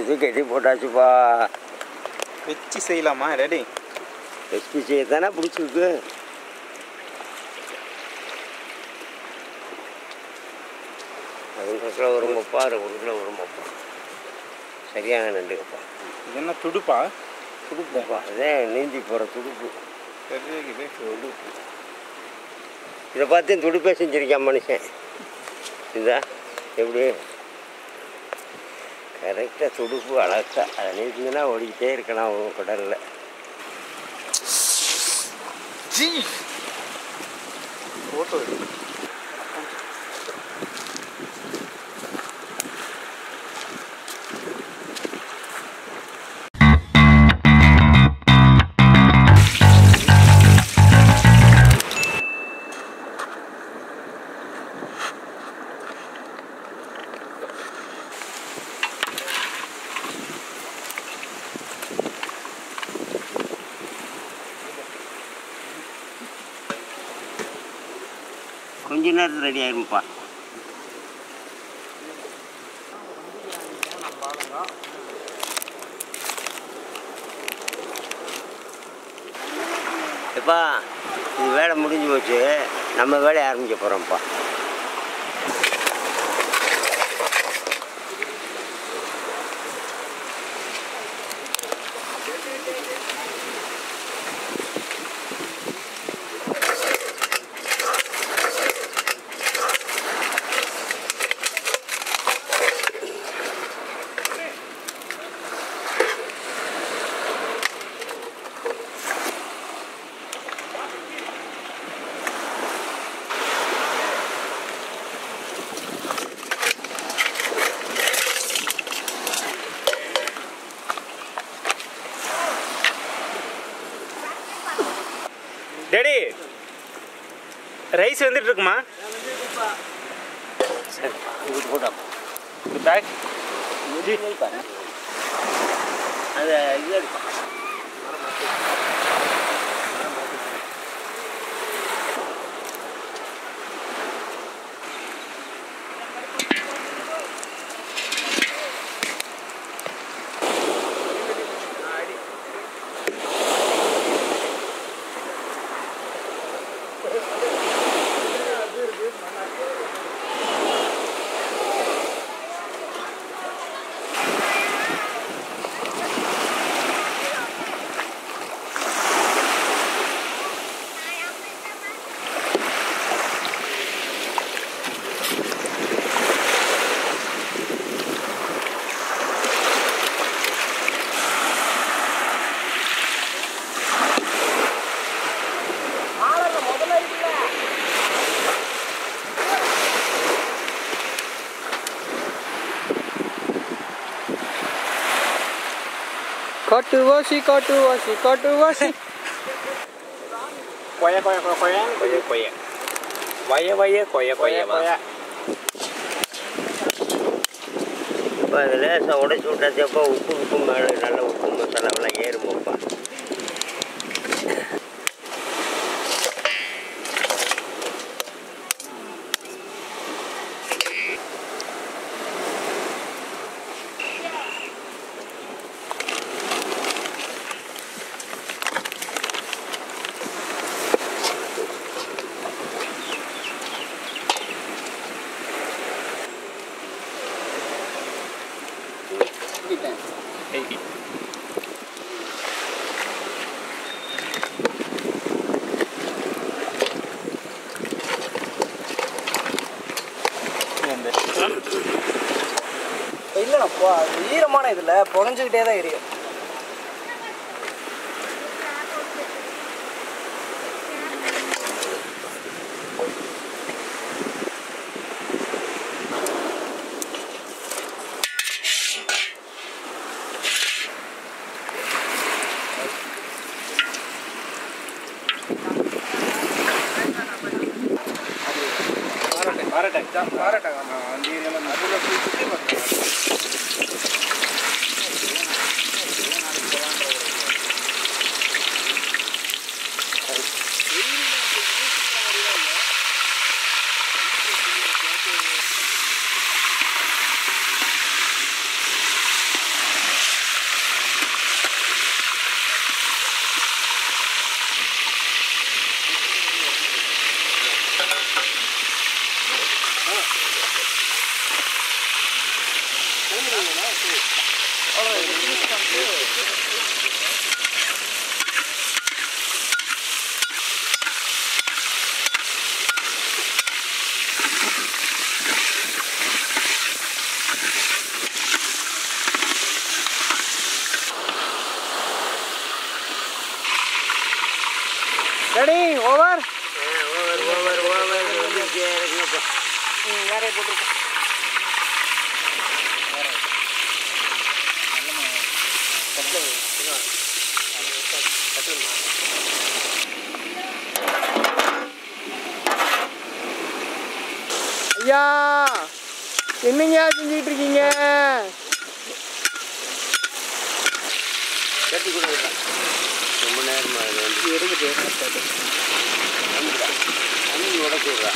இது கட்டி போட்டாச்சுப்பா வச்சு செய்யலாமா ரெடி எஸ்பி செய்ய தானே பிடிச்சிருக்கு ரெண்டு கிலோ வரும்பப்பா ஒரு கிலோ வரும்பப்பா சரியான நண்டுங்கப்பா இது என்ன துடுப்பா துடுப்புப்பா அதே நீந்தி போகிற துடுப்பு தெரியுது துடுப்பு இதை பார்த்து துடுப்பே செஞ்சிருக்கான் மனுஷன் இதா எப்படி கரெக்டாக துடுப்பு அழகா அதை நீந்தினா ஓடிக்கிட்டே இருக்கலாம் உன் கடலில் ஃபோட்டோ கொஞ்ச நேரத்தில் ரெடி ஆயிரும்ப்பா எப்பா இது வேலை முடிஞ்சு போச்சு நம்ம வேலையை ஆரம்பிக்க போகிறோம்ப்பா டேடி ரைஸ் வந்துட்டு இருக்குமா சரி இது போட்டா பேக் அது இது எடுப்பா காட்டு வாசி காட்டு வாசி காட்டு வாசி கொய கொய கொய கொய கொய கொய வய வய கொய கொய கொய இப்போ அது லேசாக உடைச்சி விட்டாச்சப்பா உப்பு உப்பு மேலே நல்ல உப்பு மசாலாவெல்லாம் ஏறுமோப்பா இல்லைண்ணா ஈரமான இதில் புகஞ்சுக்கிட்டே தான் எரியும் பாரட்டேன் பாரட்டேன் அந்த ஏரியாவில் அதில் போய் சுற்றி பார்த்தேன் ready over over over over வந்துட்டே இருக்குங்கப்பா வேற போட்டுருக்கோம் ஐயா என்னங்க செஞ்சுக்கிட்டு இருக்கீங்க கட்டி கொடுங்க ரொம்ப நேரமா அது வந்து எடுக்கிட்டு தண்ணி உடச்சு விட்றா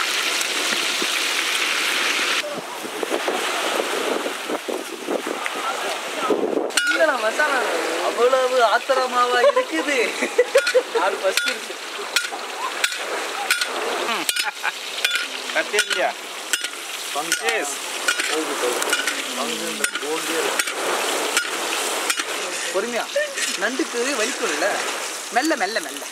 மசாலா அவ்வளவு ஆத்திரமாவா இருக்குது ஆள் பசிருச்சு கத்தி இல்லையா பங்கேஷ் பொறுமையா நண்டுக்கு வலிக்கும்ல மெல்ல மெல்ல மெல்ல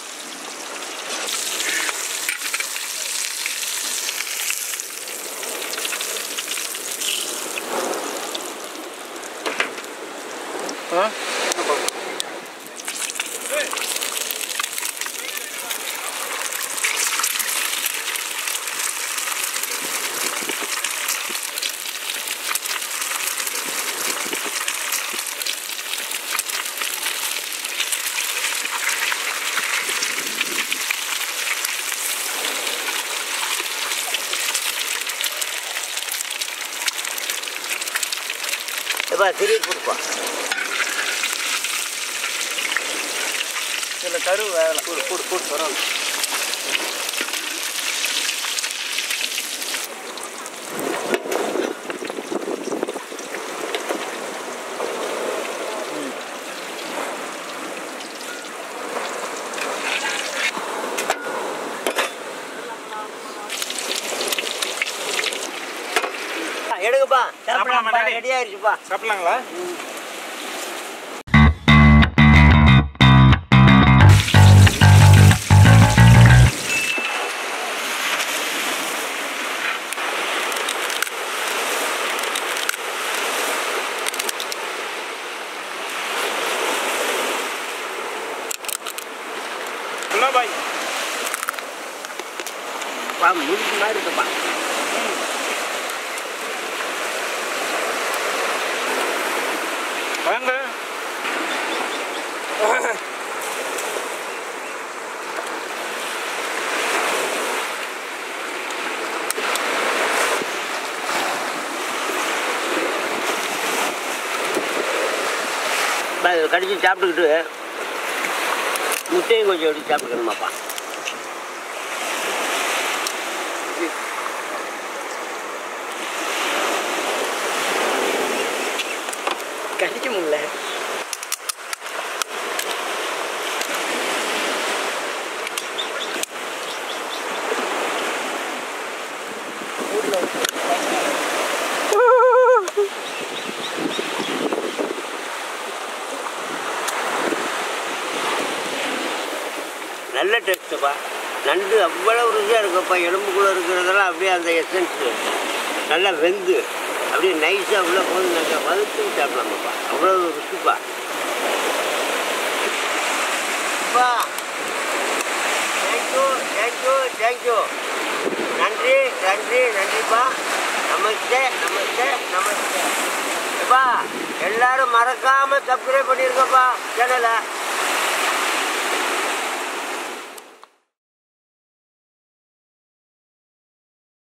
எப்பா திருப்பி கொடுப்பா இதுல கரு வேலை கூடு கூடு கூடு பரவாயில்ல எடுங்கப்பா சாப்பிடலாமா, சாப்பிடலாம் டாடி? ரெடி ஆயிருச்சுப்பா சாப்பிடலாங்களா ஹலோ பாய் பா முறுக்கு மாதிரி இருக்குப்பா வாங்க பா, இதை கடிச்சு சாப்பிட்டுக்கிட்டு முட்டையும் கொஞ்சம் எடுத்து சாப்பிட்டுக்கணுமாப்பா கடிக்க முடியல நல்ல டேஸ்ட்டுப்பா நண்டு அவ்வளவு ருசியாக இருக்குப்பா எலும்புக்குள்ளே இருக்கிறதெல்லாம் அப்படியே அந்த எசன்ஸு நல்லா வெந்து அப்படியே நைஸாக உள்ள போது நல்லா வறுத்து சாப்பிடலாமாப்பா அவ்வளோ ருசிப்பா அப்பா தேங்க்யூ தேங்க்யூ தேங்க்யூ நன்றி நன்றி நன்றிப்பா நமஸ்தே நமஸ்தே நமஸ்தே அப்பா எல்லாரும் மறக்காம சப்ஸ்கிரைப் பண்ணிருக்கப்பா சேனலை